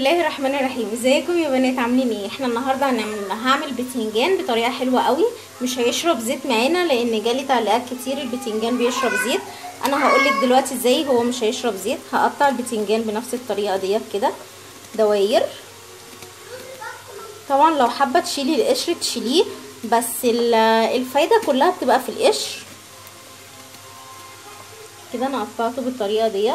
الله الرحمن الرحيم ازيكم يا بنات عاملين ايه احنا النهارده هنعمل هعمل بتنجان بطريقه حلوه قوي مش هيشرب زيت معانا لان جالي تعليقات كتير البتنجان بيشرب زيت انا هقولك دلوقتي ازاي هو مش هيشرب زيت هقطع البتنجان بنفس الطريقه ديت كده دواير طبعا لو حابه تشيلي القشر تشيليه بس الفايده كلها بتبقى في القشر كده انا قطعته بالطريقه ديت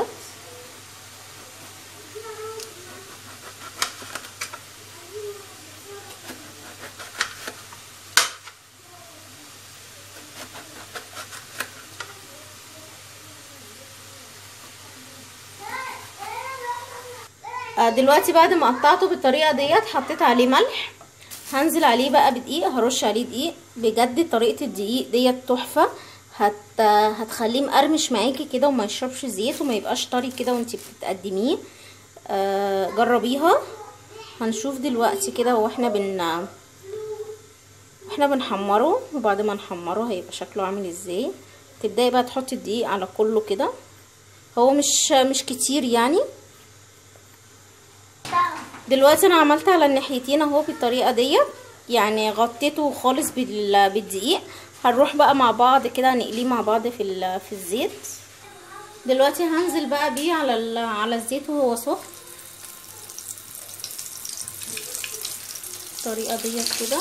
دلوقتي بعد ما قطعته بالطريقه ديت حطيت عليه ملح هنزل عليه بقى بدقيق هرش عليه دقيق بجد طريقه الدقيق ديت تحفه هت هتخليه مقرمش معاكي كده وما يشربش زيت وما يبقاش طري كده وانتي بتقدميه آه جربيها هنشوف دلوقتي كده واحنا بن واحنا بنحمره وبعد ما نحمره هيبقى شكله عامل ازاي تبداي بقى تحطي الدقيق على كله كده هو مش مش كتير يعني دلوقتي انا عملت على الناحيتين اهو بالطريقه ديت يعني غطيته خالص بالدقيق هنروح بقى مع بعض كده نقليه مع بعض في في الزيت دلوقتي هنزل بقى بيه على على الزيت وهو سخن الطريقه ديت كده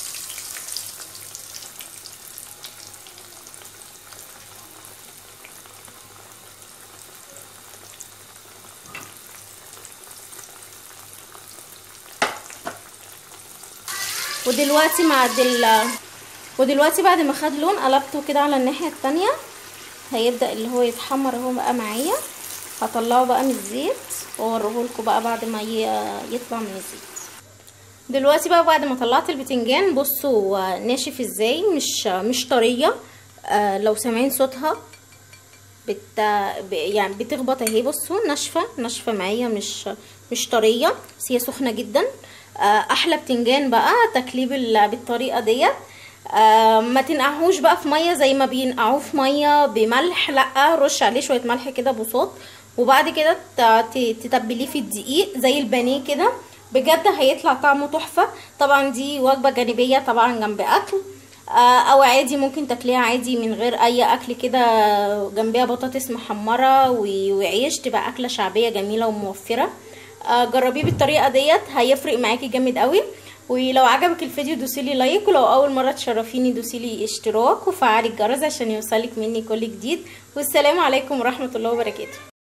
ودلوقتي مع دل ودلوقتي بعد ما خد لون قلبته كده على الناحيه التانية هيبدا اللي هو يتحمر اهو بقى معايا هطلعه بقى من الزيت واوريه لكم بقى بعد ما يطلع من الزيت دلوقتي بقى بعد ما طلعت البتنجان بصوا ناشف ازاي مش مش طريه آه لو سامعين صوتها بت يعني بتخبط اهي بصوا ناشفه ناشفه معايا مش مش طريه بس هي سخنه جدا احلى بتنجان بقى تكليب بالطريقه ديت آه ما تنقعوش بقى في ميه زي ما بينقعوه في ميه بملح لا رش عليه شويه ملح كده بصوت وبعد كده تتبليه في الدقيق زي البانيه كده بجد هيطلع طعمه تحفه طبعا دي وجبه جانبيه طبعا جنب اكل آه او عادي ممكن تاكليها عادي من غير اي اكل كده جنبيها بطاطس محمره وعيش تبقى اكله شعبيه جميله وموفره آه جربيه بالطريقه ديت هيفرق معاكي جامد قوي ولو عجبك الفيديو دوسيلي لايك ولو اول مره تشرفيني دوسيلي اشتراك وفعلي الجرس عشان يوصلك مني كل جديد والسلام عليكم ورحمه الله وبركاته